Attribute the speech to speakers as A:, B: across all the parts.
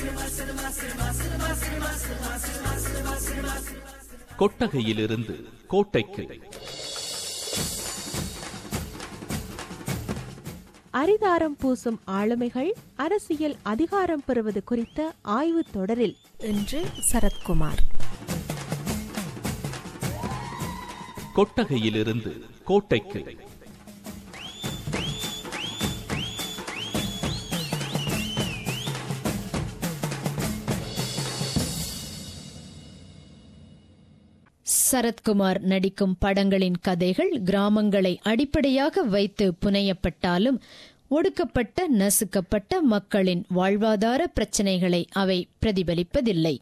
A: கொட்டகையிலிருந்து கோட்டைக்கு
B: அரிதாரம் பூசும் ஆளுமைகள் அரசியல் அதிகாரம் பெறுவது குறித்த ஆய்வுத் தொடரில்
C: இன்று சரத்குமார்
A: கொட்டகையிலிருந்து கோட்டைக்கு
D: சரத்குமார் நடிக்கும் படங்களின் கதைகள் கிராமங்களை அடிப்படையாக வைத்து புனையப்பட்டாலும் ஒடுக்கப்பட்ட நசுக்கப்பட்ட மக்களின் வாழ்வாதார பிரச்சினைகளை அவை பிரதிபலிப்பதில்லை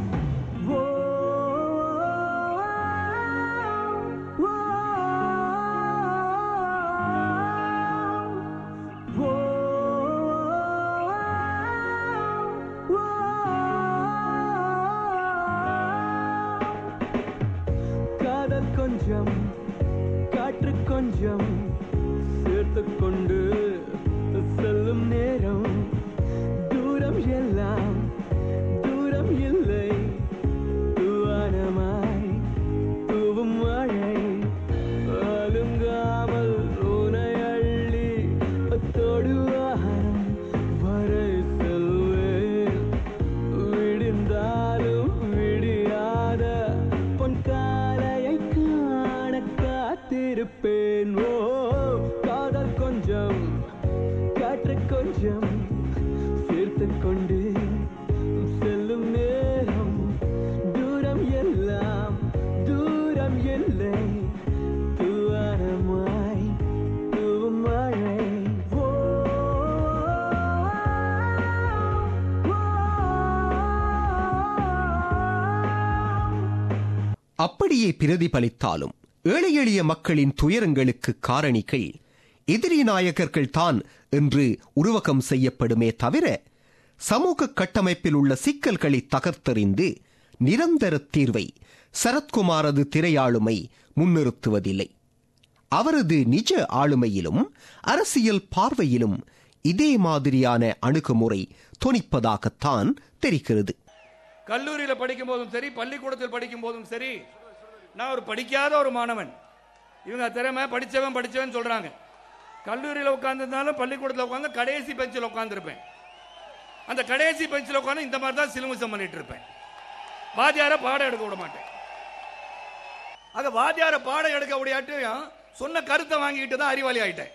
E: காதல் கொஞ்சம் காற்று கொஞ்சம் சேர்த்து கொண்டு செல்லும் நேரம் தூரம் எல்லாம் தூரம் இல்லை தூவானமாய் தூவும் மழை அலுங்காமல் உனை அள்ளி தொடுவாரம் வரை செல்வேன் விடிந்தாலும் விடியாத பொன் காலையை காண காத்திருப்பேன் ஓ காதல் கொஞ்சம் காற்று கொஞ்சம் சேர்த்து கொண்டு செல்லும் நேரம் தூரம் எல்லாம் தூரம் இல்லை தூவானமாய் தூவும் மழை ஓ
F: அப்படியே பிரதிபலித்தாலும் ஏழை எளிய மக்களின் துயரங்களுக்கு காரணிகள் எதிரி நாயகர்கள் தான் என்று உருவகம் செய்யப்படுமே தவிர சமூக கட்டமைப்பில் உள்ள சிக்கல்களை தகர்த்தெறிந்து நிரந்தர தீர்வை சரத்குமாரது திரையாளுமை முன்னிறுத்துவதில்லை அவரது நிஜ ஆளுமையிலும் அரசியல் பார்வையிலும் இதே மாதிரியான அணுகுமுறை தொனிப்பதாகத்தான் தெரிகிறது
G: கல்லூரியில் படிக்கும் போதும் சரி பள்ளிக்கூடத்தில் படிக்கும் போதும் சரி நான் ஒரு படிக்காத ஒரு மாணவன் இவங்க திறமை படிச்சவன் படிச்சவன் சொல்றாங்க கல்லூரியில் உட்காந்துருந்தாலும் பள்ளிக்கூடத்தில் உட்காந்து கடைசி பெஞ்சில் உட்காந்துருப்பேன் அந்த கடைசி பெஞ்சில் உட்காந்து இந்த மாதிரி தான் சிலுமிசம் பண்ணிட்டு இருப்பேன் வாத்தியார பாடம் எடுக்க விட மாட்டேன் ஆக வாத்தியார பாடம் எடுக்க முடியாட்டையும் சொன்ன கருத்தை வாங்கிட்டு தான் அறிவாளி ஆயிட்டேன்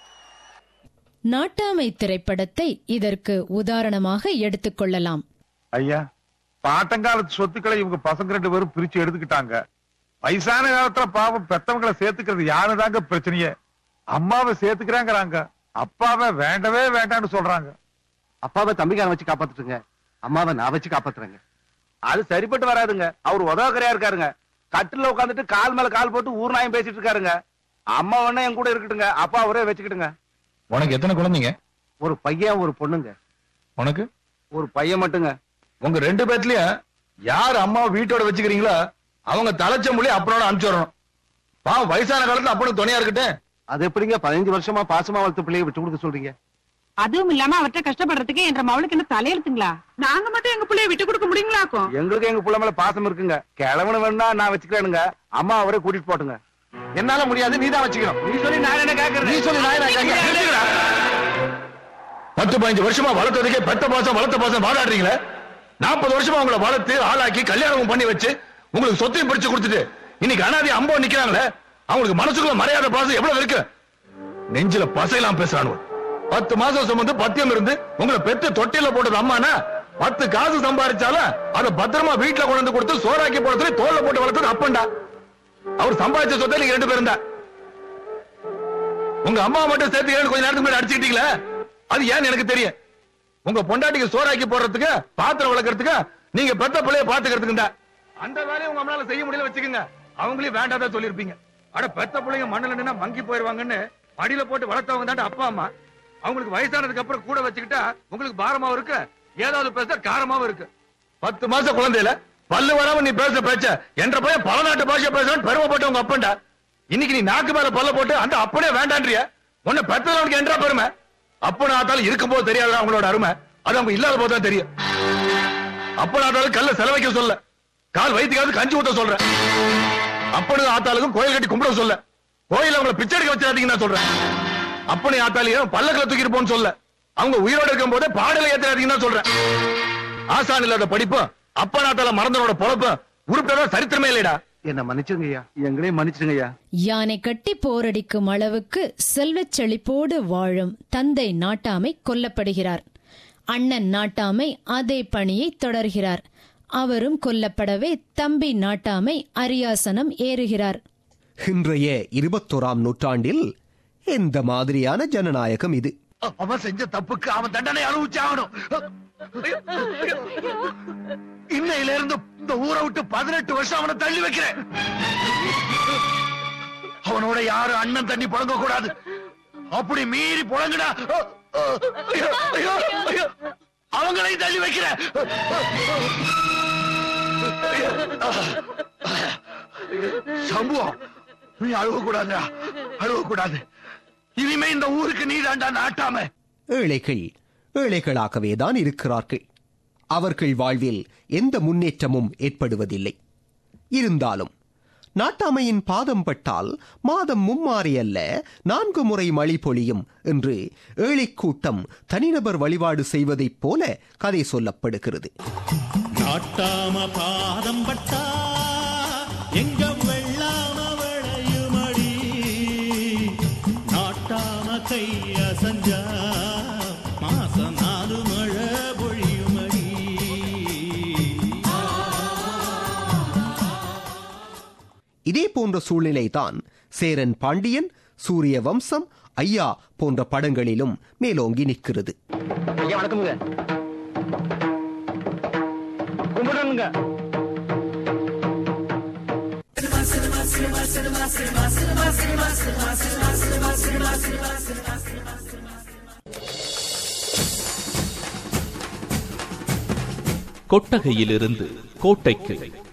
D: நாட்டாமை திரைப்படத்தை இதற்கு உதாரணமாக எடுத்துக்கொள்ளலாம்
H: ஐயா பாட்டங்காலத்து சொத்துக்களை இவங்க பசங்க ரெண்டு பேரும் பிரிச்சு எடுத்துக்கிட்டாங்க வயசான காலத்துல பாவம் பெத்தவங்களை சேர்த்துக்கிறது யாருதாங்க பிரச்சனையே அம்மாவை சேர்த்துக்கிறாங்கிறாங்க அப்பாவை வேண்டவே வேண்டாம்னு சொல்றாங்க
I: அப்பாவை தம்பிக்காரன் வச்சு காப்பாத்துட்டுங்க அம்மாவை நான் வச்சு காப்பாத்துறேங்க அது சரிப்பட்டு வராதுங்க அவர் உதவக்கரையா இருக்காருங்க கட்டில உட்காந்துட்டு கால் மேல கால் போட்டு ஊர் நாயம் பேசிட்டு இருக்காருங்க அம்மா ஒண்ணு என் கூட இருக்கட்டுங்க அப்பா அவரே வச்சுக்கிட்டுங்க
H: உனக்கு எத்தனை குழந்தைங்க
I: ஒரு பையன் ஒரு பொண்ணுங்க
H: உனக்கு
I: ஒரு பையன் மட்டுங்க
H: உங்க ரெண்டு பேர்லயும் யார் அம்மாவை வீட்டோட வச்சுக்கிறீங்களோ அவங்க தலைச்ச மொழி அப்பனோட அனுப்பிச்சிடணும் பாவம் வயசான காலத்துல அப்பனுக்கு துணையா இருக்கட்டும்
I: அது எப்படிங்க பதினஞ்சு வருஷமா பாசமா வளர்த்த பிள்ளைய விட்டு கொடுக்க சொல்றீங்க
J: அதுவும் இல்லாம அவர்ட்ட கஷ்டப்படுறதுக்கு என்ற மவளுக்கு என்ன தலையெழுத்துங்களா நாங்க மட்டும் எங்க பிள்ளைய விட்டு கொடுக்க முடியுங்களாக்கும்
I: எங்களுக்கு எங்க புள்ள மேல பாசம் இருக்குங்க கிழவனு வேணா நான் வச்சுக்கிறேனுங்க அம்மா அவரே கூட்டிட்டு போட்டுங்க
H: என்னால முடியாது நீ தான் வச்சுக்கணும்
I: நீ சொல்லி நான் என்ன கேக்குறேன்
H: நீ சொல்லி நான் என்ன கேட்கிறேன்? பத்து பதினஞ்சு வருஷமா வளர்த்ததுக்கே பெத்த பாசம் வளர்த்த பாசம் வாடாடுறீங்களே நாற்பது வருஷமா உங்களை வளர்த்து ஆளாக்கி கல்யாணம் பண்ணி வச்சு உங்களுக்கு சொத்தையும் பிடிச்சு கொடுத்துட்டு இன்னைக்கு அனாதி அம்போ நிக்கிறாங்களே அவங்களுக்கு மனசுக்குள்ள மறையாத பாசம் எவ்வளவு இருக்கு நெஞ்சில பசையெல்லாம் பேசுறானு பத்து மாசம் சுமந்து பத்தியம் இருந்து உங்களை பெத்து தொட்டில போட்டது அம்மானா பத்து காசு சம்பாதிச்சாலும் அதை பத்திரமா வீட்டுல கொண்டு வந்து கொடுத்து சோறாக்கி போடுறது தோல்ல போட்டு வளர்த்தது அப்பண்டா அவர் சம்பாதிச்ச சொத்தை நீங்க ரெண்டு பேரும் தான் உங்க அம்மா மட்டும் சேர்த்து ஏழு கொஞ்ச நேரத்துக்கு முன்னாடி அடிச்சுக்கிட்டீங்களே அது ஏன்னு எனக்கு தெரியும் உங்க பொண்டாட்டிக்கு சோறாக்கி போடுறதுக்கு பாத்திரம் வளர்க்கறதுக்கு நீங்க பெத்த பிள்ளைய பாத்துக்கிறதுக்கு அந்த வேலையை உங்க அம்மால செய்ய முடியல வச்சுக்கோங்க அவங்களையும் வேண்டாதான் சொல்லிருப்பீங்க அட பெத்த பிள்ளைங்க மண்ணுல நின்னா மங்கி போயிருவாங்கன்னு மடியில போட்டு வளர்த்தவங்க தாண்ட அப்பா அம்மா அவங்களுக்கு வயசானதுக்கு அப்புறம் கூட வச்சுக்கிட்டா உங்களுக்கு பாரமாவும் இருக்கு ஏதாவது பேச காரமாவும் இருக்கு பத்து மாசம் குழந்தையில பல்லு வராம நீ பேச பேச்ச என்ற பையன் பல நாட்டு பாஷை பேசுறேன் பெருமைப்பட்ட உங்க அப்பன்டா இன்னைக்கு நீ நாக்கு மேல பல்ல போட்டு அந்த அப்பனே வேண்டான்றிய உன்னை பெத்தவனுக்கு என்றா பெருமை அப்பன ஆத்தாலும் இருக்கும் போது தெரியாத அவங்களோட அருமை அது அவங்க இல்லாத போது தான் தெரியும் அப்ப ஆத்தாலும் கல்ல செலவைக்க சொல்ல கால் வயிற்றுக்காவது கஞ்சி ஊத்த சொல்றேன் அப்பனு ஆத்தாளுக்கும் கோயில் கட்டி கும்பிட சொல்ல கோயில் அவங்கள பிச்சை எடுக்க வச்சிடாதீங்கன்னு நான் சொல்றேன் அப்பனு ஆத்தாலையும் பல்லக்கில் தூக்கிட்டு போன்னு சொல்ல அவங்க உயிரோட இருக்கும் போதே பாடலை ஏத்தாதீங்கன்னு தான் சொல்றேன் ஆசான் இல்லாத படிப்பும் அப்பன் ஆத்தால மறந்தனோட பொழப்பும் உருப்பிட்டதா சரித்திரமே இல்லைடா
I: என்ன மன்னிச்சுங்க ஐயா எங்களையும் மன்னிச்சிடுங்க ஐயா
D: யானை கட்டி போரடிக்கும் அளவுக்கு செல்வச் செழிப்போடு வாழும் தந்தை நாட்டாமை கொல்லப்படுகிறார் அண்ணன் நாட்டாமை அதே பணியை தொடர்கிறார் அவரும் கொல்லப்படவே தம்பி நாட்டாமை அரியாசனம் ஏறுகிறார்
F: இன்றைய இருபத்தோராம் நூற்றாண்டில் எந்த மாதிரியான ஜனநாயகம் இது
H: அவன் செஞ்ச தப்புக்கு அவன் தண்டனை அனுபவிச்சாகணும் இன்னையில இருந்து இந்த ஊரை விட்டு பதினெட்டு வருஷம் அவனை தள்ளி வைக்கிறேன் அவனோட யாரும் அண்ணன் தண்ணி புழங்க கூடாது அப்படி மீறி புழங்குடா ஐயோ, ஐயோ, ஐயோ. அவங்களையும் தள்ளி வைக்கிறேன் சம்புவம் நீ அழுவ கூடாதுடா அழுவ கூடாது இனிமே இந்த ஊருக்கு நீ தாண்டா நாட்டாம
F: ஏழைகள் ஏழைகளாகவே தான் இருக்கிறார்கள் அவர்கள் வாழ்வில் எந்த முன்னேற்றமும் ஏற்படுவதில்லை இருந்தாலும் நாட்டாமையின் பாதம் பட்டால் மாதம் மும்மாறி அல்ல நான்கு முறை மழை பொழியும் என்று ஏழைக் கூட்டம் தனிநபர் வழிபாடு செய்வதைப் போல கதை சொல்லப்படுகிறது
E: நாட்டாம பாதம் பட்டா எங்க வெள்ளாம விளையுமடி நாட்டாம கைய சஞ்சா மாசம் நாலு மழை பொழியுமடி
F: இதே போன்ற சூழ்நிலைதான் சேரன் பாண்டியன் சூரிய வம்சம் ஐயா போன்ற படங்களிலும் மேலோங்கி நிற்கிறது
I: ஐயா வணக்கமுங்க கும்பிடணுங்க
A: கொட்டகையிலிருந்து கோட்டைக்கு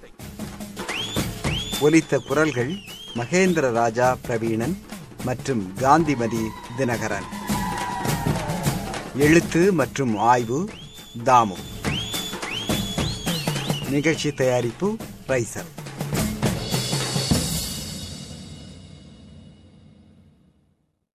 K: ஒலித்த குரல்கள் மகேந்திர ராஜா பிரவீணன் மற்றும் காந்திமதி தினகரன் எழுத்து மற்றும் ஆய்வு தாமு நிகழ்ச்சி தயாரிப்பு ரைசர்